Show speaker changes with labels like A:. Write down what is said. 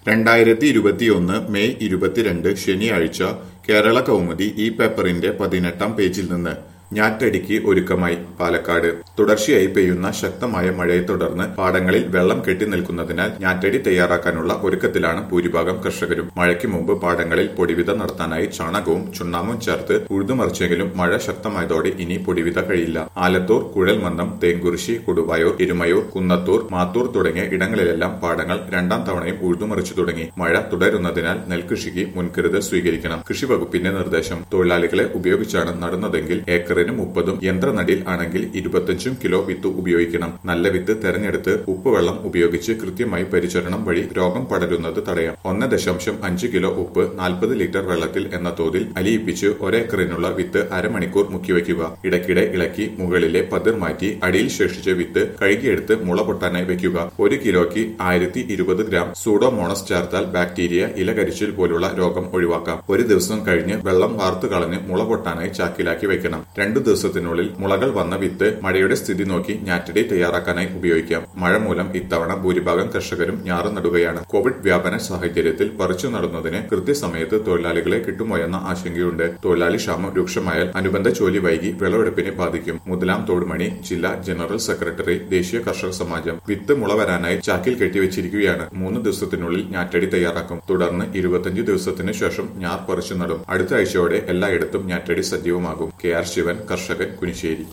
A: രണ്ടായിരത്തി ഇരുപത്തിയൊന്ന് മെയ് ഇരുപത്തിരണ്ട് ശനിയാഴ്ച കേരള കൗമുദി ഈ പേപ്പറിന്റെ പതിനെട്ടാം പേജിൽ നിന്ന് ഞാറ്റടിക്ക് ഒരുക്കമായി പാലക്കാട് തുടർച്ചയായി പെയ്യുന്ന ശക്തമായ മഴയെ തുടർന്ന് പാടങ്ങളിൽ വെള്ളം കെട്ടി നിൽക്കുന്നതിനാൽ ഞാറ്റടി തയ്യാറാക്കാനുള്ള ഒരുക്കത്തിലാണ് ഭൂരിഭാഗം കർഷകരും മഴയ്ക്ക് മുമ്പ് പാടങ്ങളിൽ പൊടിവിത നടത്താനായി ചാണകവും ചുണ്ണാമ്പും ചേർത്ത് ഉഴുതുമറിച്ചെങ്കിലും മഴ ശക്തമായതോടെ ഇനി പൊടിവിത കഴിയില്ല ആലത്തൂർ കുഴൽമന്ദം തേങ്കുറിശി കൊടുവായൂർ ഇരുമയൂർ കുന്നത്തൂർ മാത്തൂർ തുടങ്ങിയ ഇടങ്ങളിലെല്ലാം പാടങ്ങൾ രണ്ടാം തവണയും ഉഴുതുമറിച്ചു തുടങ്ങി മഴ തുടരുന്നതിനാൽ നെൽകൃഷിക്ക് മുൻകരുതൽ സ്വീകരിക്കണം കൃഷി വകുപ്പിന്റെ നിർദ്ദേശം തൊഴിലാളികളെ ഉപയോഗിച്ചാണ് നടുന്നതെങ്കിൽ ഏക്കറിന് മുപ്പതും യന്ത്രനടിൽ ആണെങ്കിൽ ഇരുപത്തിയഞ്ചും കിലോ വിത്ത് ഉപയോഗിക്കണം നല്ല വിത്ത് തെരഞ്ഞെടുത്ത് ഉപ്പുവെള്ളം ഉപയോഗിച്ച് കൃത്യമായി പരിചരണം വഴി രോഗം പടരുന്നത് തടയാം ഒന്ന് ദശാംശം അഞ്ച് കിലോ ഉപ്പ് നാൽപ്പത് ലിറ്റർ വെള്ളത്തിൽ എന്ന തോതിൽ അലിയിപ്പിച്ച് ഒരേക്കറിനുള്ള വിത്ത് അരമണിക്കൂർ മുക്കിവെക്കുക ഇടയ്ക്കിടെ ഇളക്കി മുകളിലെ പതിർ മാറ്റി അടിയിൽ ശേഷിച്ച വിത്ത് കഴുകിയെടുത്ത് മുള പൊട്ടാനായി വെക്കുക ഒരു കിലോയ്ക്ക് ആയിരത്തി ഇരുപത് ഗ്രാം സൂഡോമോണസ് ചേർത്താൽ ബാക്ടീരിയ ഇലകരിച്ചിൽ പോലുള്ള രോഗം ഒഴിവാക്കാം ഒരു ദിവസം കഴിഞ്ഞ് വെള്ളം വാർത്തു കളഞ്ഞ് മുള പൊട്ടാനായി ചാക്കിലാക്കി വെക്കണം രണ്ടു ദിവസത്തിനുള്ളിൽ മുളകൾ വന്ന വിത്ത് മഴയുടെ സ്ഥിതി നോക്കി ഞാറ്റടി തയ്യാറാക്കാനായി ഉപയോഗിക്കാം മഴ മൂലം ഇത്തവണ ഭൂരിഭാഗം കർഷകരും ഞാറ് നടുകയാണ് കോവിഡ് വ്യാപന സാഹചര്യത്തിൽ പറിച്ചു നടുന്നതിന് കൃത്യസമയത്ത് തൊഴിലാളികളെ കിട്ടുമോയെന്ന ആശങ്കയുണ്ട് തൊഴിലാളി ക്ഷാമം രൂക്ഷമായാൽ അനുബന്ധ ജോലി വൈകി വിളവെടുപ്പിനെ ബാധിക്കും മുതലാം തോടുമണി ജില്ലാ ജനറൽ സെക്രട്ടറി ദേശീയ കർഷക സമാജം വിത്ത് മുള വരാനായി ചാക്കിൽ കെട്ടിവെച്ചിരിക്കുകയാണ് മൂന്ന് ദിവസത്തിനുള്ളിൽ ഞാറ്റടി തയ്യാറാക്കും തുടർന്ന് ഇരുപത്തിയഞ്ച് ദിവസത്തിന് ശേഷം ഞാർ പറിച്ചു നടും അടുത്ത ആഴ്ചയോടെ എല്ലായിടത്തും ഞാറ്റടി സജീവമാകും കെ ആർ ശിവൻ കർഷകൻ കുനിശ്ശേരി